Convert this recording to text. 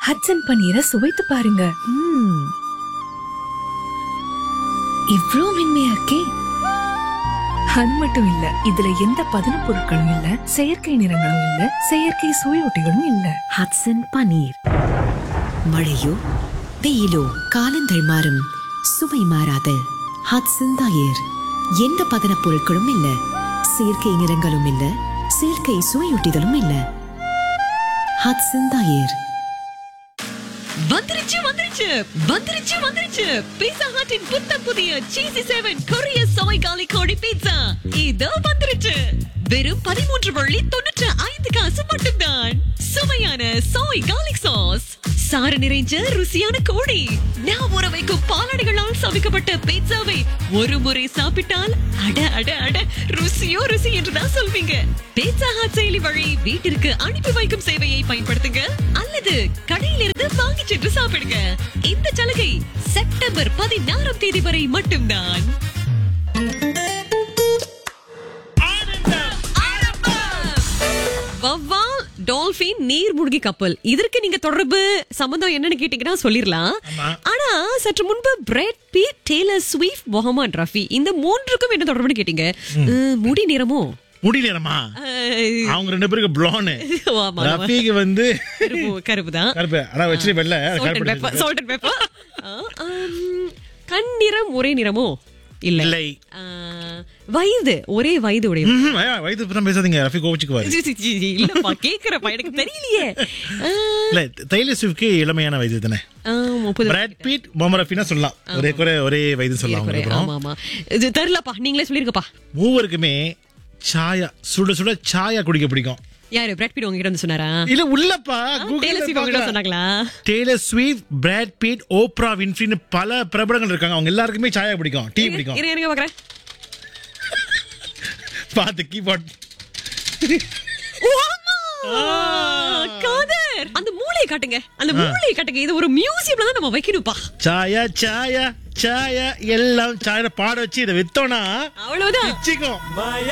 ஹட்சன் பன்னீரை சுவைத்து பாருங்க ம்ம். இவ்ளோ மென்மையா இருக்கே அது மட்டும் இல்ல இதுல எந்த பதன பொருட்களும் இல்ல செயற்கை நிறங்களும் இல்ல செயற்கை சுவையொட்டிகளும் இல்ல ஹட்சன் பன்னீர் மழையோ வெயிலோ காலங்கள் மாறும் சுவை மாறாத ஹட்சன் தயிர் எந்த பதனப் பொருட்களும் இல்ல செயற்கை நிறங்களும் இல்ல செயற்கை சுவையூட்டிகளும் இல்ல ஹட்சன் தயிர் வந்துருச்சு வந்துருச்சு வந்துருச்சு வந்துருச்சு பீட்சா ஹட்டின் புத்தம் புதிய சீசி செவன் கொரிய சோய் காலி கோழி பீட்சா இதோ வந்துருச்சு வெறும் பதிமூன்று வள்ளி தொண்ணூற்று ஐந்து காசு மட்டும்தான் சுவையான சோய் கார்லிக் சாஸ் சாறு நிறைஞ்ச ருசியான கோழி நான் ஊற வைக்கும் பாலாடைகளால் சமைக்கப்பட்ட பீட்சாவை ஒரு முறை சாப்பிட்டால் அட அட அட ருசியோ ருசி என்றுதான் சொல்வீங்க பீட்சா ஹாட் செயலி வழி வீட்டிற்கு அனுப்பி வைக்கும் சேவையை பயன்படுத்துங்க அல்லது கடையிலிருந்து வாங்கி சென்று சாப்பிடுங்க இந்த சலுகை செப்டம்பர் பதினாறாம் தேதி வரை மட்டும்தான் வவ்வால் டால்பின் நீர்மூழ்கி கப்பல் இதற்கு நீங்க தொடர்பு சம்பந்தம் என்னன்னு கேட்டீங்கன்னா சொல்லிரலாம் ஆனா சற்று முன்பு Brad Pitt Taylor Swift Mohammed Rafi இந்த மூன்றுக்கும் என்ன தொடர்புன்னு கேட்டீங்க அஹ், முடி நிறமோ முடியலமா அஹ், அவங்க ரெண்டு பேருக்கு ப்ளோனு ஆமா, ஆமா. ரஃபிக்கு வந்து கருப்பு கருப்பு தான் கருப்பு ஆனா வச்சு வெள்ள Salt and pepper, salt and pepper. ஆ, ஆம், கண் நிறம் ஒரே நிறமோ இல்ல இல்லை ஆ, வயது ஒரே வயது உடைய ம்ஹும். ஐயா, வயது பத்தி பேசாதீங்க ரஃபி கோவிச்சுக்குவாரு இல்லப்பா கேக்குறப்பா எனக்கு தெரியலையே ஆ, இல்ல தைல ஸ்விஃப்ட்க்கு இளமையான வயது தானே ஆ, முப்பது பிராட் பீட் மொம ரஃபினா சொல்லலாம் ஒரே குறை ஒரே வயது சொல்லலாம் குறை. அவங்க ஆமா ஆமா இது தெரியலப்பா நீங்களே சொல்லிருங்கப்பா மூவருக்குமே சாயா சுட சுட சாயா குடிக்க பிடிக்கும் யாரு பிரெட் பீட் உங்ககிட்ட வந்து சொன்னாரா இல்ல உள்ளப்பா டேலர் ஸ்வீஃப்ட் உங்ககிட்ட சொன்னாங்களா Taylor Swift Brad Pitt Oprah வின்ஃப்ரின்னு பல பிரபலங்கள் இருக்காங்க அவங்க எல்லாருக்குமே சாயா பிடிக்கும் டீ பிடிக்கும் இருங்க இருங்க பாக்குறேன் பார்த்து கீபோர்ட் காதர் அந்த மூளையை காட்டுங்க அந்த மூளையை காட்டுங்க இது ஒரு மியூசியம்ல தான் நம்ம வைக்கணும்ப்பா சாயா சாயா சாயா எல்லாம் சாயா பாட வச்சு இதை வித்தோம்னா அவ்வளவுதான் வச்சுக்கோ